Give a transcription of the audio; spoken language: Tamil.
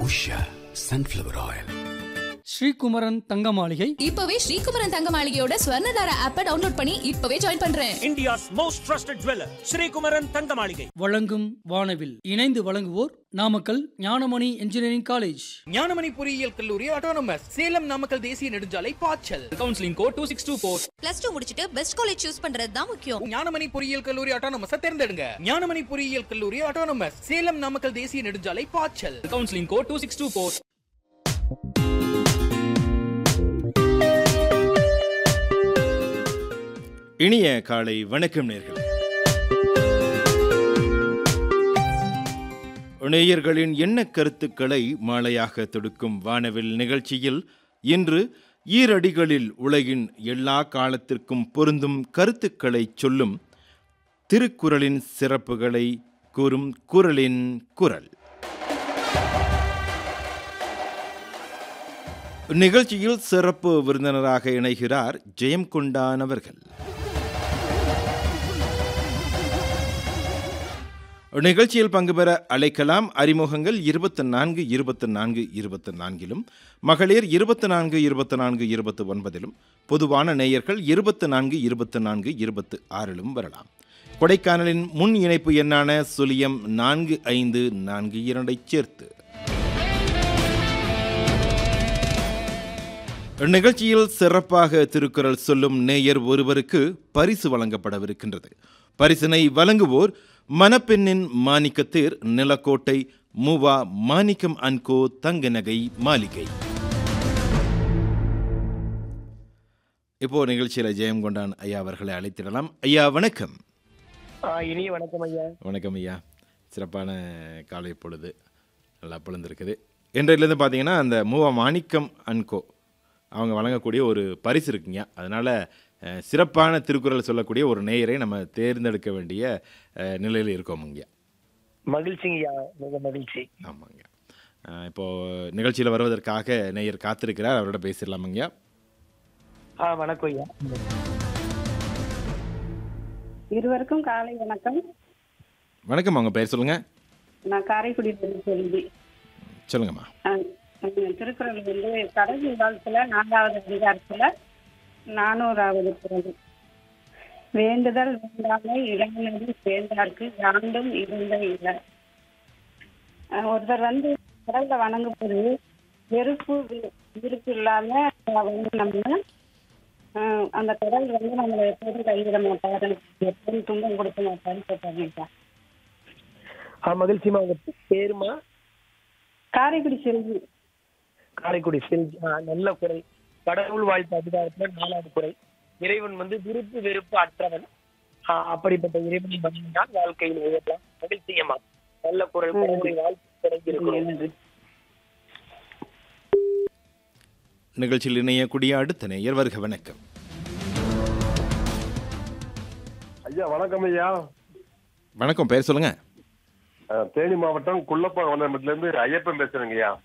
உஷா சன்ஃப்ளவர் ஆயில் ஸ்ரீகுமரன் தங்க மாளிகை இப்பவே ஸ்ரீகுமரன் தங்க மாளிகையோட ஸ்வர்ணதார ஆப்பை டவுன்லோட் பண்ணி இப்பவே ஜாயின் பண்றேன் India's most trusted jeweler, Sri Kumaran Thangamaligai. வழங்கும் வானவில் இணைந்து வழங்குவோர் நாமக்கல் ஞானமணி இன்ஜினியரிங் காலேஜ் ஞானமணி பொறியியல் கல்லூரி ஆட்டோனமஸ் சேலம் நாமக்கல் தேசிய நெடுஞ்சாலை பாய்ச்சல் counselling code two six two four plus two முடிச்சிட்டு பெஸ்ட் காலேஜ் சூஸ் பண்றது தான் முக்கியம் ஞானமணி பொறியியல் கல்லூரி ஆட்டோனமஸ் தேர்ந்தெடுங்க ஞானமணி பொறியியல் கல்லூரி ஆட்டோனமஸ் சேலம் நாமக்கல் தேசிய நெடுஞ்சாலை பாய்ச்சல் counselling code two six two four இனிய காலை வணக்கம் நேர்கள் நேயர்களின் எண்ண கருத்துக்களை மாலையாக தொடுக்கும் வானவில் நிகழ்ச்சியில் இன்று ஈரடிகளில் உலகின் எல்லா காலத்திற்கும் பொருந்தும் கருத்துக்களை சொல்லும் திருக்குறளின் சிறப்புகளை கூறும் குரலின் குரல் நிகழ்ச்சியில் சிறப்பு விருந்தினராக இணைகிறார் ஜெயம் கொண்டான் அவர்கள் நிகழ்ச்சியில் பங்கு பெற அழைக்கலாம் அறிமுகங்கள் இருபத்தி நான்கு இருபத்தி நான்கு இருபத்தி நான்கிலும் மகளிர் இருபத்தி நான்கு இருபத்தி நான்கு இருபத்தி ஒன்பதிலும் பொதுவான நேயர்கள் இருபத்தி நான்கு இருபத்தி நான்கு இருபத்தி ஆறிலும் வரலாம் கொடைக்கானலின் முன் இணைப்பு எண்ணான சுழியம் நான்கு ஐந்து நான்கு இரண்டைச் சேர்த்து நிகழ்ச்சியில் சிறப்பாக திருக்குறள் சொல்லும் நேயர் ஒருவருக்கு பரிசு வழங்கப்படவிருக்கின்றது பரிசினை வழங்குவோர் மணப்பெண்ணின் மாணிக்கத்தேர் நிலக்கோட்டை மூவா மாணிக்கம் அன்கோ தங்க நகை மாளிகை இப்போ நிகழ்ச்சியில் ஜெயம் கொண்டான் ஐயா அவர்களை அழைத்திடலாம் ஐயா வணக்கம் ஆ, இனிய வணக்கம் ஐயா வணக்கம் ஐயா சிறப்பான காலை பொழுது நல்லா பொழுந்திருக்குது இன்றையிலேருந்து பார்த்தீங்கன்னா அந்த மூவா மாணிக்கம் அன்கோ அவங்க வழங்கக்கூடிய ஒரு பரிசு இருக்குங்க அதனால் அஹ், சிறப்பான திருக்குறள் சொல்லக்கூடிய ஒரு நேயரை நம்ம தேர்ந்தெடுக்க வேண்டிய அஹ், நிலையில் இருக்கோமுங்க மகிழ்ச்சிங்க ஐயா மிக மகிழ்ச்சி ஆமாங்க அஹ், இப்போ நிகழ்ச்சியில் வருவதற்காக நேயர் காத்திருக்கிறார் அவரோட பேசிடலாமுங்க ஆ வணக்கம் ஐயா இருவருக்கும் காலை வணக்கம் வணக்கம் அவங்க பேர் சொல்லுங்கள் நான் காரைக்குடியிலிருந்து செல்வி சொல்லுங்கம்மா அஹ், அஹ், திருக்குறள் வந்து கடவுள் வாழ்த்துல நான்காவது அதிகாரத்துல நானூறாவது குறள் வேண்டுதல் வேண்டாமை இளைஞனது சேர்ந்தார்க்கு யாண்டும் இருந்த இல அஹ், ஒருத்தர் வந்து கடவுளை வணங்கும் போது வெறுப்பு வி- விருப்பு இல்லாம வந்து நம்ம அஹ், அந்த கடவுள் வந்து நம்மளை எப்போதும் கைவிட மாட்டாரு எப்போதும் துன்பம் கொடுக்க மாட்டாருன்னு சொல்றாங்க ஆ மகிழ்ச்சிமா உங்க பேருமா காரைக்குடி செல்வி காரைக்குடி செல்வி ஆ நல்ல குறை கடவுள் வாழ்த்து அதிகாரத்துல நாலாவது குறை இறைவன் வந்து விருப்பு வெறுப்பு அற்றவன் ஆ, அப்படிப்பட்ட இறைவனை வணங்கினால் வாழ்க்கையில் உயரலாம் மகிழ்ச்சியம்மா நல்ல குரல் கடவுளை வாழ்த்து தொடங்கி இருக்கிறோம் நிகழ்ச்சியில் இணையக்கூடிய அடுத்த நேயர் வருக வணக்கம் ஐயா வணக்கம் ஐயா வணக்கம் பேர் சொல்லுங்கள் அஹ், தேனி மாவட்டம் குள்ளப்பா வனமத்துல இருந்து ஐயப்பன் பேசுறேங்க ஐயா